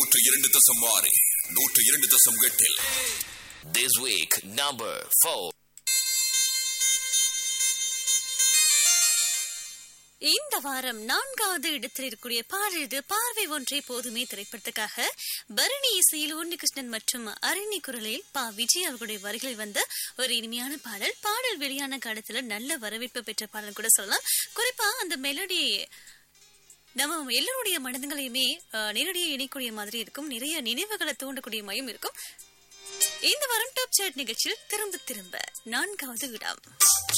நூற்று இரண்டு தசம் ஆறு நூற்று இரண்டு தசம் எட்டில் This week, number four. இந்த வாரம் நான்காவது இடத்தில் இருக்கக்கூடிய பாடது பார்வை ஒன்றே போதுமே திரைப்படத்துக்காக பரணி இசையில் உன்னிகிருஷ்ணன் மற்றும் அரணி குரலில் பா விஜய் அவர்களுடைய வரிகளில் வந்த ஒரு இனிமையான பாடல் பாடல் வெளியான காலத்துல நல்ல வரவேற்பு பெற்ற பாடல் கூட சொல்லலாம் குறிப்பா அந்த மெலடி நம்ம எல்லோருடைய மனதுங்களையுமே அஹ், நேரடியாக இணைக்கூடிய மாதிரி இருக்கும் நிறைய நினைவுகளை தூண்டக்கூடிய மையம் இருக்கும் இந்த வாரம் டாப் சாட் நிகழ்ச்சியில் திரும்ப திரும்ப நான்காவது இடம்